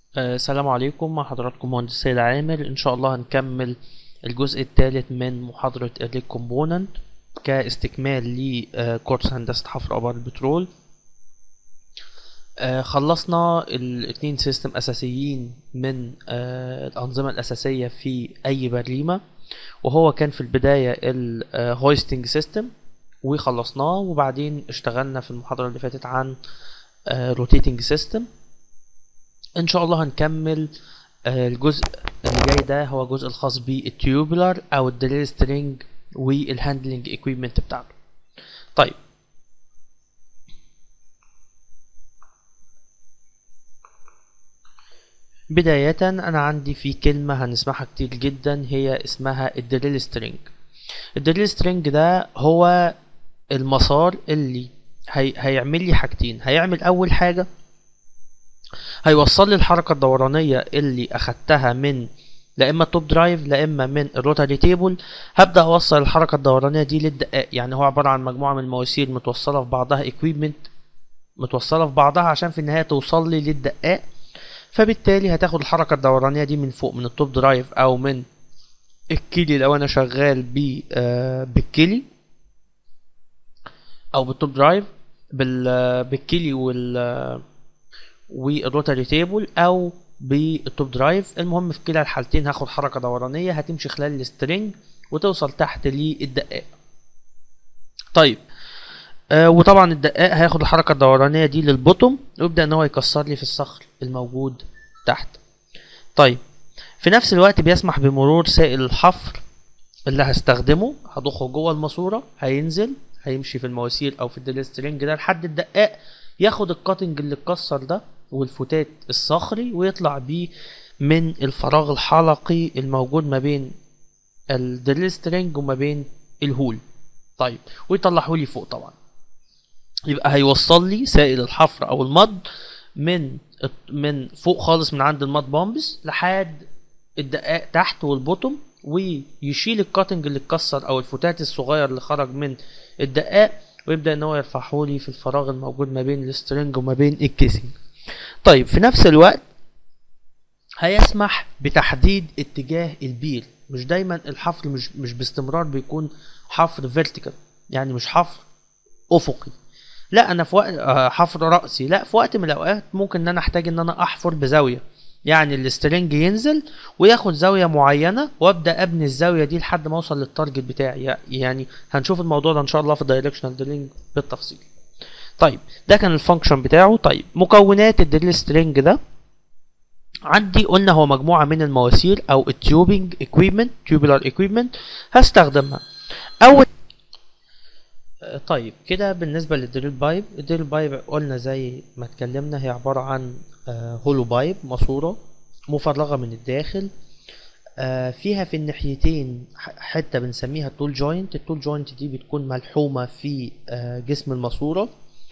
آه، السلام عليكم مع حضراتكم مهندس سيد عامر ان شاء الله هنكمل الجزء الثالث من محاضرة الريك كومبوننت كاستكمال لكورس هندسة حفر ابار البترول آه، خلصنا الاثنين سيستم اساسيين من آه، الانظمة الاساسية في اي بريمة وهو كان في البداية الهويستنج سيستم وخلصناه وبعدين اشتغلنا في المحاضرة اللي فاتت عن روتيتنج سيستم ان شاء الله هنكمل آه، الجزء اللي جاي ده هو الجزء الخاص بالتيوبولار او الدريل سترينج والهاندلنج اكويبمنت بتاعته طيب بداية أنا عندي في كلمة هنسمعها كتير جدا هي اسمها الدريل سترينج الدريل سترينج ده هو المسار اللي هي... هيعمل لي حاجتين هيعمل أول حاجة هيوصل لي الحركة الدورانية اللي أخدتها من لا إما التوب درايف لا إما من الروتاري تيبل هبدأ أوصل الحركة الدورانية دي للدقاق يعني هو عبارة عن مجموعة من المواسير متوصلة في بعضها اكويبمنت متوصلة في بعضها عشان في النهاية توصل لي للدقاق فبالتالي هتاخد الحركة الدورانية دي من فوق من التوب درايف أو من الكيلي لو أنا شغال ب آه بالكيلي أو بالتوب درايف بال بالكيلي وال والروتاري تيبل او بالتوب درايف المهم في كلا الحالتين هاخد حركه دورانيه هتمشي خلال السترنج وتوصل تحت للدقاق طيب آه وطبعا الدقاق هياخد الحركه الدورانيه دي للبوتوم ويبدا ان هو يكسر لي في الصخر الموجود تحت طيب في نفس الوقت بيسمح بمرور سائل الحفر اللي هستخدمه هضخه جوه الماسوره هينزل هيمشي في المواسير او في الديلسترينج ده لحد الدقاق ياخد الكاتنج اللي اتكسر ده والفتات الصخري ويطلع بيه من الفراغ الحلقي الموجود ما بين الدريل سترينج وما بين الهول طيب ويطلعه لي فوق طبعا يبقى هيوصل لي سائل الحفر او المض من من فوق خالص من عند المض بامبس لحد الدقاق تحت والبوتوم ويشيل الكاتنج اللي اتكسر او الفتات الصغير اللي خرج من الدقاق ويبدا ان هو يرفعه لي في الفراغ الموجود ما بين السترنج وما بين الكيسنج طيب في نفس الوقت هيسمح بتحديد اتجاه البير مش دايما الحفر مش مش باستمرار بيكون حفر فيرتيكال يعني مش حفر افقي لا انا في وقت حفر راسي لا في وقت من الاوقات ممكن ان انا احتاج ان انا احفر بزاويه يعني السترنج ينزل وياخد زاويه معينه وابدا ابني الزاويه دي لحد ما اوصل للتارجت بتاعي يعني هنشوف الموضوع ده ان شاء الله في الدايركشنال دريلنج بالتفصيل طيب ده كان الفانكشن بتاعه طيب مكونات الدريل سترينج ده عندي قلنا هو مجموعه من المواسير او التيوبنج اكويبمنت تيوبولار اكويبمنت هستخدمها اول طيب كده بالنسبه للدريل بايب الدريل بايب قلنا زي ما اتكلمنا هي عباره عن هولو بايب ماسوره مفرغه من الداخل فيها في الناحيتين حته بنسميها التول جوينت التول جوينت دي بتكون ملحومه في جسم الماسوره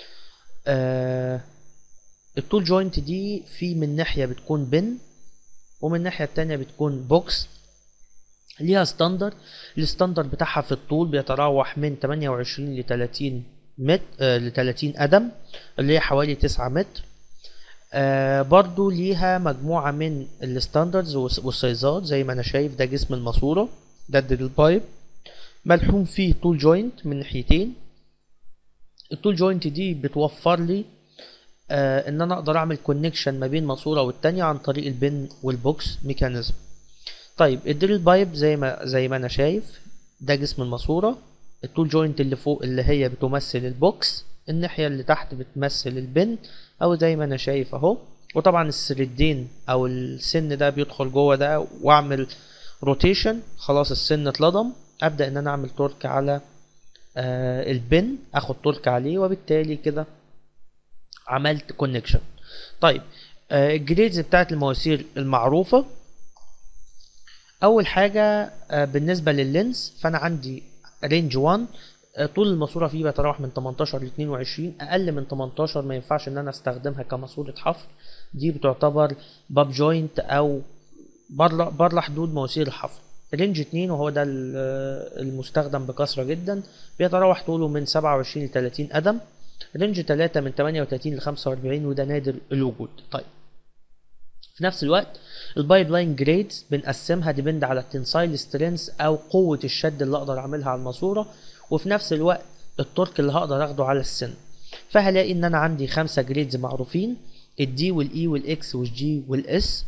التول جوينت دي في من ناحيه بتكون بن ومن الناحيه التانية بتكون بوكس ليها ستاندر الستاندر بتاعها في الطول بيتراوح من 28 ل 30 متر ل 30 قدم اللي هي حوالي 9 متر آه برضو ليها مجموعة من الستاندردز والسايزات زي ما انا شايف ده جسم الماسورة ده الدريل بايب ملحوم فيه طول جوينت من ناحيتين الطول جوينت دي بتوفر لي آه ان انا اقدر اعمل كونكشن ما بين ماسورة والتانية عن طريق البن والبوكس ميكانيزم طيب الدريل بايب زي ما زي ما انا شايف ده جسم الماسورة الطول جوينت اللي فوق اللي هي بتمثل البوكس الناحية اللي تحت بتمثل البن او زي ما انا شايف اهو وطبعا السردين او السن ده بيدخل جوه ده واعمل روتيشن خلاص السن اتلضم ابدا ان انا اعمل تورك على آه البن اخد تورك عليه وبالتالي كده عملت كونكشن طيب آه الجريدز بتاعت المواسير المعروفة اول حاجة آه بالنسبة لللينس فانا عندي رينج 1 طول الماسوره فيه بيتراوح من 18 ل 22 اقل من 18 ما ينفعش ان انا استخدمها كماسوره حفر دي بتعتبر باب جوينت او بره بره حدود مواسير الحفر رينج 2 وهو ده المستخدم بكثره جدا بيتراوح طوله من 27 ل 30 قدم رينج 3 من 38 ل 45 وده نادر الوجود طيب في نفس الوقت البايب لاين جريدز بنقسمها ديبند على التنسايل سترينث او قوه الشد اللي اقدر اعملها على الماسوره وفي نفس الوقت التورك اللي هقدر اخده على السن فهلاقي ان انا عندي خمسة جريدز معروفين الدي والاي والاكس والجي والاس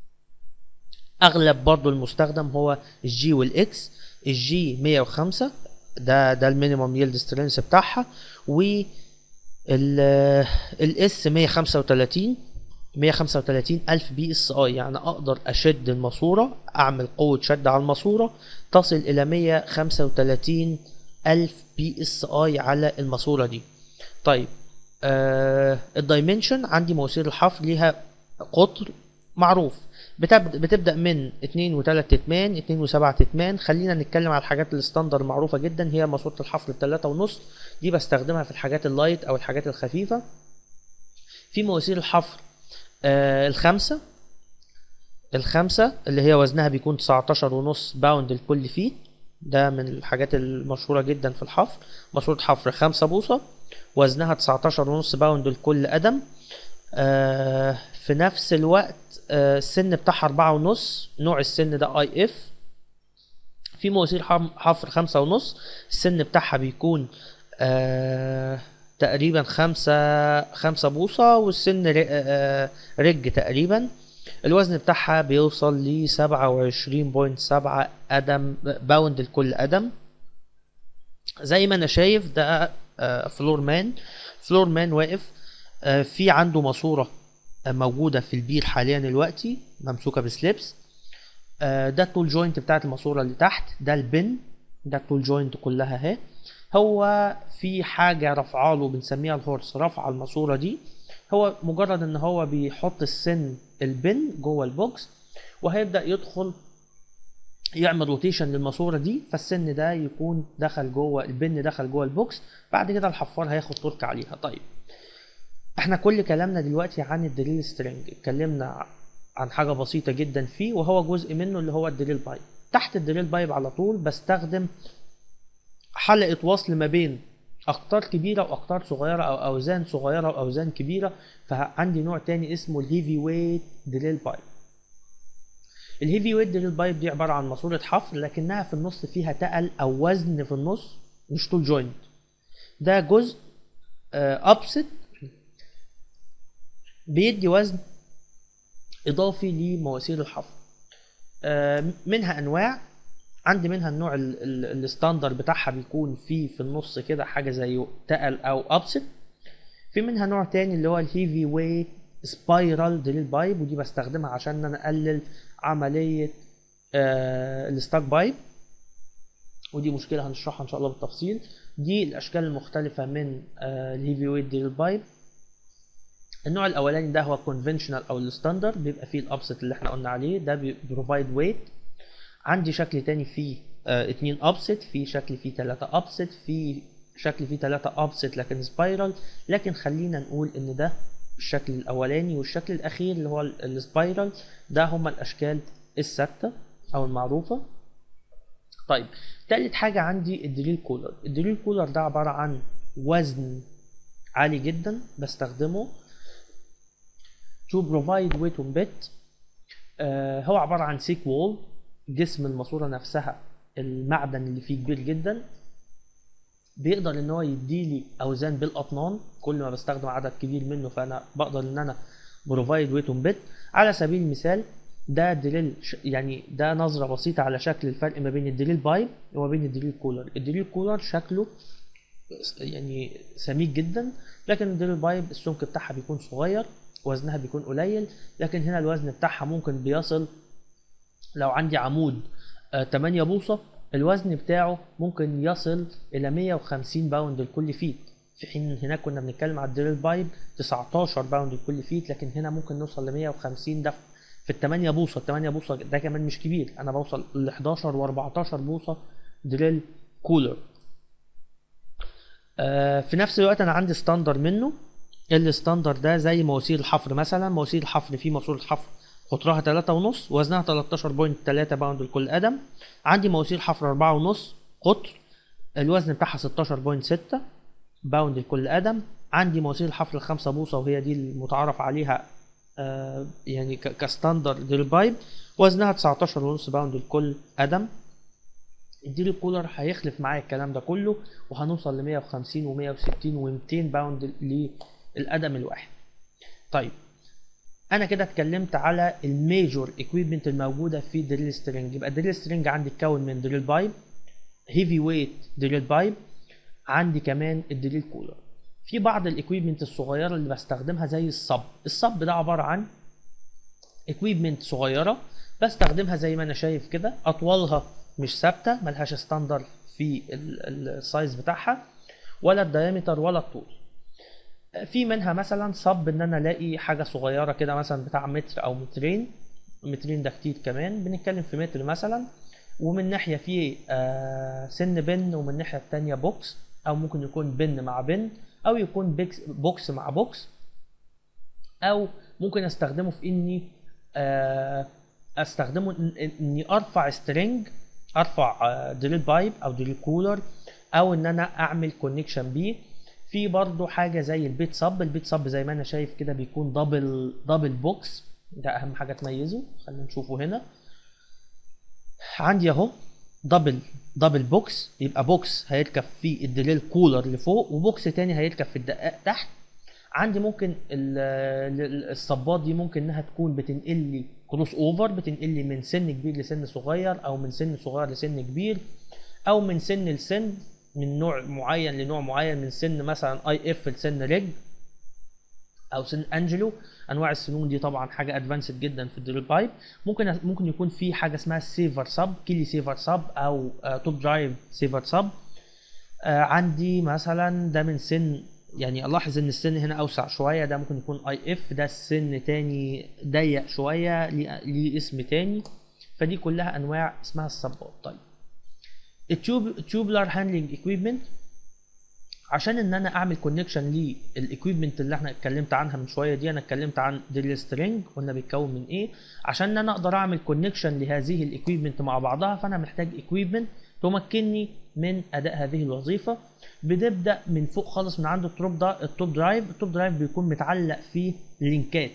اغلب برضو المستخدم هو الجي والاكس الجي 105 ده ده المينيمم يلد سترينث بتاعها و الاس 135 135 الف بي اس اي يعني اقدر اشد الماسوره اعمل قوه شد على الماسوره تصل الى 135 الف بي اس اي على الماسوره دي طيب آه الدايمنشن عندي مواسير الحفر ليها قطر معروف بتبدأ, بتبدأ من 2 و3 تتمان 2 و7 تتمان خلينا نتكلم على الحاجات الستاندر المعروفة جدا هي ماسورة الحفر التلاتة ونص دي بستخدمها في الحاجات اللايت او الحاجات الخفيفة في مواسير الحفر آه الخمسة الخمسة اللي هي وزنها بيكون 19 ونص باوند لكل فيت ده من الحاجات المشهورة جدا في الحفر ماسورة حفر خمسة بوصة وزنها 19 ونص باوند لكل قدم آه في نفس الوقت آه السن بتاعها أربعة ونص نوع السن ده اي اف في مواسير حفر خمسة ونص السن بتاعها بيكون آه تقريبا خمسة خمسة بوصة والسن رج تقريبا الوزن بتاعها بيوصل ل 27.7 قدم باوند لكل قدم زي ما انا شايف ده فلور مان فلور مان واقف في عنده ماسورة موجودة في البير حاليا دلوقتي ممسوكة بسليبس ده التول جوينت بتاعت الماسورة اللي تحت ده البن ده التول جوينت كلها اهي هو في حاجة رفعاله بنسميها الهورس رفع الماسورة دي هو مجرد ان هو بيحط السن البن جوه البوكس وهيبدأ يدخل يعمل روتيشن للماسوره دي فالسن ده يكون دخل جوه البن دخل جوه البوكس بعد كده الحفار هياخد ترك عليها طيب احنا كل كلامنا دلوقتي عن الدريل سترينج اتكلمنا عن حاجه بسيطه جدا فيه وهو جزء منه اللي هو الدريل بايب تحت الدريل بايب على طول بستخدم حلقه وصل ما بين اقطار كبيره واقطار صغيره او اوزان صغيره واوزان كبيره فعندي نوع تاني اسمه الهيفي ويت دريل بايب الهيفي ويت دريل بايب دي عباره عن ماسوره حفر لكنها في النص فيها تقل او وزن في النص مش طول جوينت ده جزء ابسط بيدي وزن اضافي لمواسير الحفر منها انواع عندي منها النوع الستاندر بتاعها بيكون فيه في النص كده حاجه زي تقل او ابسط في منها نوع تاني اللي هو الهيفي ويت سبايرال دريل بايب ودي بستخدمها عشان انا اقلل عمليه آه الستاك بايب ودي مشكله هنشرحها ان شاء الله بالتفصيل دي الاشكال المختلفه من آه الهيفي ويت دريل بايب النوع الاولاني ده هو كونفنشنال او الستاندر بيبقى فيه الابسط اللي احنا قلنا عليه ده بيبروفايد ويت عندي شكل تاني فيه آه اتنين ابسط في شكل فيه تلاتة ابسط في شكل فيه تلاتة ابسط لكن سبايرال لكن خلينا نقول ان ده الشكل الاولاني والشكل الاخير اللي هو السبايرال ده هما الاشكال الثابته او المعروفه طيب تالت حاجه عندي الدريل كولر الدريل كولر ده عباره عن وزن عالي جدا بستخدمه to provide weight on bed آه هو عباره عن سيك وول جسم الماسوره نفسها المعدن اللي فيه كبير جدا بيقدر ان هو يديلي اوزان بالاطنان كل ما بستخدم عدد كبير منه فانا بقدر ان انا بروفايد ويت اون بيت على سبيل المثال ده دريل يعني ده نظره بسيطه على شكل الفرق ما بين الدريل بايب وما بين الدريل كولر الدريل كولر شكله يعني سميك جدا لكن الدريل بايب السمك بتاعها بيكون صغير وزنها بيكون قليل لكن هنا الوزن بتاعها ممكن بيصل لو عندي عمود 8 بوصه الوزن بتاعه ممكن يصل الى 150 باوند لكل فيت في حين هناك كنا بنتكلم على الدريل بايب 19 باوند لكل فيت لكن هنا ممكن نوصل ل 150 ده في ال 8 بوصه ال 8 بوصه ده كمان مش كبير انا بوصل ل 11 و14 بوصه دريل كولر آه في نفس الوقت انا عندي ستاندر منه الستاندر ده زي مواسير الحفر مثلا مواسير الحفر في ماسوره حفر قطرها تلاتة ونص وزنها تلاتاشر بوينت تلاتة باوند لكل قدم عندي مواسير حفر أربعة ونص قطر الوزن بتاعها ستاشر بوينت ستة باوند لكل قدم عندي مواسير الحفر الخمسة بوصة وهي دي المتعارف عليها آه يعني ك- كستاندر دريل بايب وزنها 19 ونص باوند لكل قدم الدريل كولر هيخلف معايا الكلام ده كله وهنوصل ل 150 و160 و200 باوند للقدم الواحد طيب انا كده اتكلمت على الميجور اكويبمنت الموجوده في دريل سترينج يبقى دريل سترينج عندي اتكون من دريل بايب هيفي ويت دريل بايب عندي كمان الدريل كولر في بعض الاكويبمنت الصغيره اللي بستخدمها زي الصب الصب ده عباره عن اكويبمنت صغيره بستخدمها زي ما انا شايف كده اطوالها مش ثابته ملهاش ستاندر في ال- ال- السايز بتاعها ولا الدايمتر ولا الطول في منها مثلا صب ان انا الاقي حاجه صغيره كده مثلا بتاع متر او مترين مترين ده كتير كمان بنتكلم في متر مثلا ومن ناحيه في آه سن بن ومن الناحيه التانية بوكس او ممكن يكون بن مع بن او يكون بيكس بوكس مع بوكس او ممكن استخدمه في اني آه، استخدمه إن- اني ارفع سترينج ارفع آه، دريل بايب او دريل كولر او ان انا اعمل كونكشن بيه في برضو حاجه زي البيت صب البيت صب زي ما انا شايف كده بيكون دبل دبل بوكس ده اهم حاجه تميزه خلينا نشوفه هنا عندي اهو دبل دبل بوكس يبقى بوكس هيركب فيه الدريل كولر لفوق وبوكس تاني هيركب في الدقاق تحت عندي ممكن ال- ال- الصبات دي ممكن انها تكون بتنقل لي كروس اوفر بتنقل لي من سن كبير لسن صغير او من سن صغير لسن كبير او من سن لسن من نوع معين لنوع معين من سن مثلا اي اف لسن ريج او سن انجلو انواع السنون دي طبعا حاجه ادفانسد جدا في الدريل بايب ممكن ممكن يكون في حاجه اسمها سيفر سب كيلي سيفر سب او توب درايف سيفر سب عندي مثلا ده من سن يعني الاحظ ان السن هنا اوسع شويه ده ممكن يكون اي اف ده السن تاني ضيق شويه ليه ليه اسم تاني فدي كلها انواع اسمها الصبات طيب التيوب التيوبلر هاندلنج اكويبمنت عشان ان انا اعمل كونكشن للاكويبمنت اللي احنا اتكلمت عنها من شويه دي انا اتكلمت عن دريل سترينج قلنا بيتكون من ايه عشان ان انا اقدر اعمل كونكشن لهذه الاكويبمنت مع بعضها فانا محتاج اكويبمنت تمكنني من اداء هذه الوظيفه بنبدا من فوق خالص من عند التوب دا التوب درايف التوب درايف بيكون متعلق فيه لينكات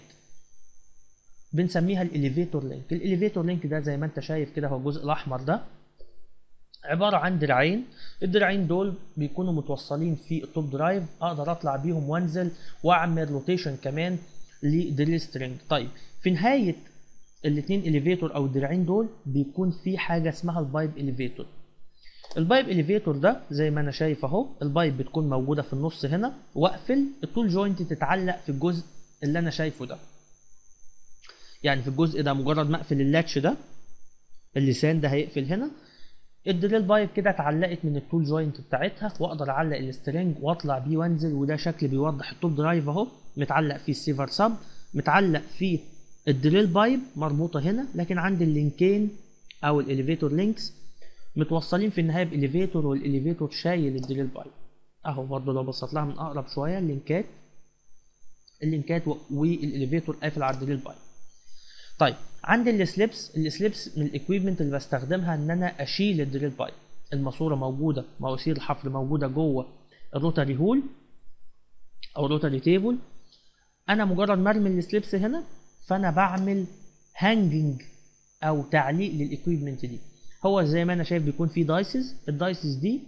بنسميها الاليفيتور لينك الاليفيتور لينك ده زي ما انت شايف كده هو الجزء الاحمر ده عبارة عن دراعين الدراعين دول بيكونوا متوصلين في التوب درايف اقدر اطلع بيهم وانزل واعمل روتيشن كمان لدريل سترينج طيب في نهاية الاتنين اليفيتور او الدراعين دول بيكون في حاجة اسمها البايب اليفيتور البايب اليفيتور ده زي ما انا شايف اهو البايب بتكون موجودة في النص هنا واقفل التول جوينت تتعلق في الجزء اللي انا شايفه ده يعني في الجزء ده مجرد ما اقفل اللاتش ده اللسان ده هيقفل هنا الدريل بايب كده اتعلقت من التول جوينت بتاعتها واقدر اعلق السترنج واطلع بيه وانزل وده شكل بيوضح التوب درايف اهو متعلق فيه السيفر سب متعلق فيه الدريل بايب مربوطه هنا لكن عندي اللينكين او الاليفيتور لينكس متوصلين في النهايه بالاليفيتور والاليفيتور شايل الدريل بايب اهو برضه لو بصيت لها من اقرب شويه اللينكات اللينكات و- والاليفيتور قافل على الدريل بايب طيب عندي السليبس السليبس من الاكويبمنت اللي بستخدمها ان انا اشيل الدريل بايب الماسوره موجوده مواسير الحفر موجوده جوه الروتاري هول او روتاري تيبل انا مجرد مرمي السليبس هنا فانا بعمل هانجنج او تعليق للاكويبمنت دي هو زي ما انا شايف بيكون في دايسز الدايسز دي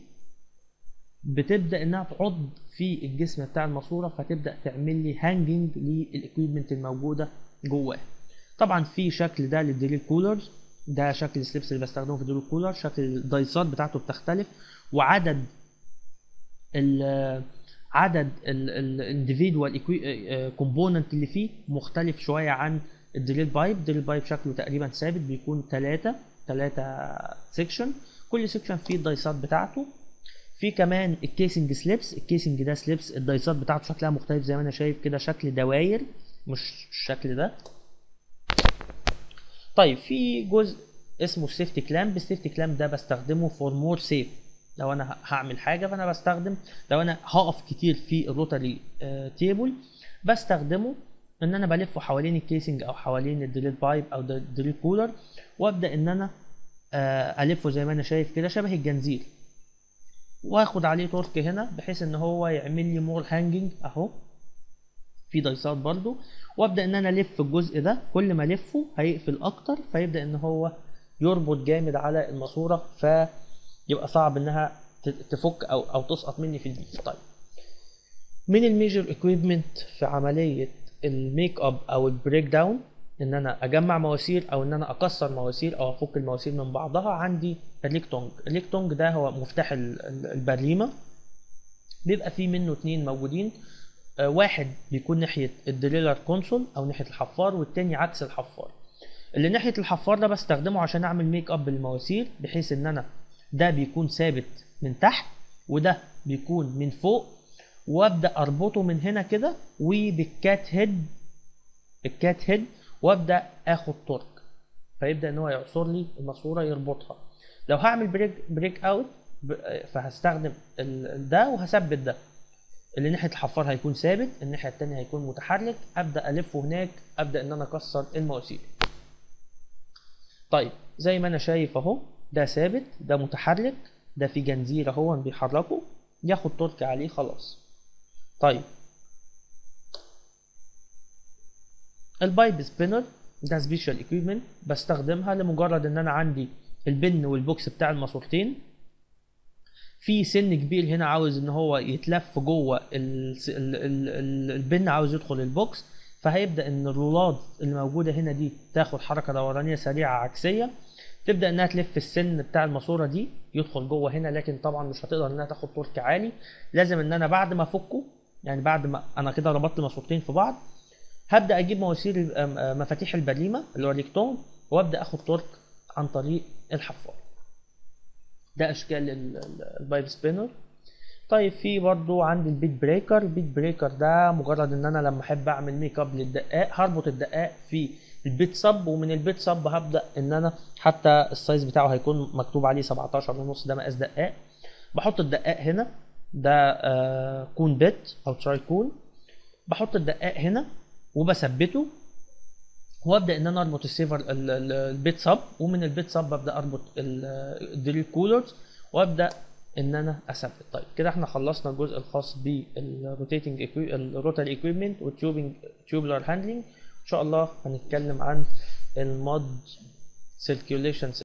بتبدا انها تعض في الجسم بتاع الماسوره فتبدا تعمل لي هانجنج للاكويبمنت الموجوده جواه طبعا في شكل ده للدريل كولرز ده شكل السليبس اللي بستخدمه في الدريل كولر شكل الدايسات بتاعته بتختلف وعدد ال عدد الانديفيدوال كومبوننت اللي فيه مختلف شويه عن الدريل بايب الدريل بايب شكله تقريبا ثابت بيكون ثلاثة ثلاثة سيكشن كل سيكشن فيه الدايسات بتاعته في كمان الكيسنج سليبس الكيسنج ده سليبس الدايسات بتاعته شكلها مختلف زي ما انا شايف كده شكل دواير مش الشكل ده طيب في جزء اسمه السيفتي كلامب السيفتي كلامب ده بستخدمه فور مور سيف لو انا ه- هعمل حاجه فانا بستخدم لو انا هقف كتير في الروتاري تيبل بستخدمه ان انا بلفه حوالين الكيسنج او حوالين الدريل بايب او الدريل كولر وابدا ان انا آه، الفه زي ما انا شايف كده شبه الجنزير واخد عليه تورك هنا بحيث ان هو يعمل لي مور هانجنج اهو في دايسات برضو وابدا ان انا الف الجزء ده كل ما الفه هيقفل اكتر فيبدا ان هو يربط جامد على الماسوره فيبقى صعب انها ت- تفك او او تسقط مني في البيت طيب من الميجر اكويبمنت في عمليه الميك اب او البريك داون ان انا اجمع مواسير او ان انا اكسر مواسير او افك المواسير من بعضها عندي الريكتونج الريكتونج ده هو مفتاح ال- ال- البريمه بيبقى فيه منه اتنين موجودين آه، واحد بيكون ناحية الدريلر كونسول أو ناحية الحفار والتاني عكس الحفار اللي ناحية الحفار ده بستخدمه عشان أعمل ميك أب للمواسير بحيث إن أنا ده بيكون ثابت من تحت وده بيكون من فوق وأبدأ أربطه من هنا كده وبالكات هيد الكات هيد وأبدأ آخد تورك فيبدأ إن هو يعصر لي الماسورة يربطها لو هعمل بريك بريك أوت ب- فهستخدم ال- ده وهثبت ده اللي ناحيه الحفار هيكون ثابت الناحيه التانية هيكون متحرك ابدا الفه هناك ابدا ان انا اكسر المواسير طيب زي ما انا شايف اهو ده ثابت ده متحرك ده في جنزير اهو بيحركه ياخد ترك عليه خلاص طيب البايب سبينر ده سبيشال اكويبمنت بستخدمها لمجرد ان انا عندي البن والبوكس بتاع الماسورتين في سن كبير هنا عاوز ان هو يتلف جوه ال- ال- ال- ال- البن عاوز يدخل البوكس فهيبدا ان الرولات اللي موجوده هنا دي تاخد حركه دورانيه سريعه عكسيه تبدا انها تلف السن بتاع الماسوره دي يدخل جوه هنا لكن طبعا مش هتقدر انها تاخد تورك عالي لازم ان انا بعد ما افكه يعني بعد ما انا كده ربطت ماسورتين في بعض هبدا اجيب مواسير ال- آم- آم- مفاتيح البريمه اللي هو الريكتون وابدا اخد تورك عن طريق الحفار ده اشكال ال- ال- البايب سبينر طيب في برضو عندي البيت بريكر البيت بريكر ده مجرد ان انا لما احب اعمل ميك اب للدقاق هربط الدقاق في البيت صب ومن البيت صب هبدا ان انا حتى السايز بتاعه هيكون مكتوب عليه 17 ونص ده مقاس دقاق بحط الدقاق هنا ده آه كون بيت او تراي كون بحط الدقاق هنا وبثبته وابدا ان انا اربط السيفر ال- ال- البيت صب ومن البيت صب ابدا اربط ال- الدريل كولرز وابدا ان انا اثبت طيب كده احنا خلصنا الجزء الخاص بالروتيتنج الروتري ايكويبمنت والتيوبنج تيوبلر هاندلنج ان شاء الله هنتكلم عن المود سيركيوليشن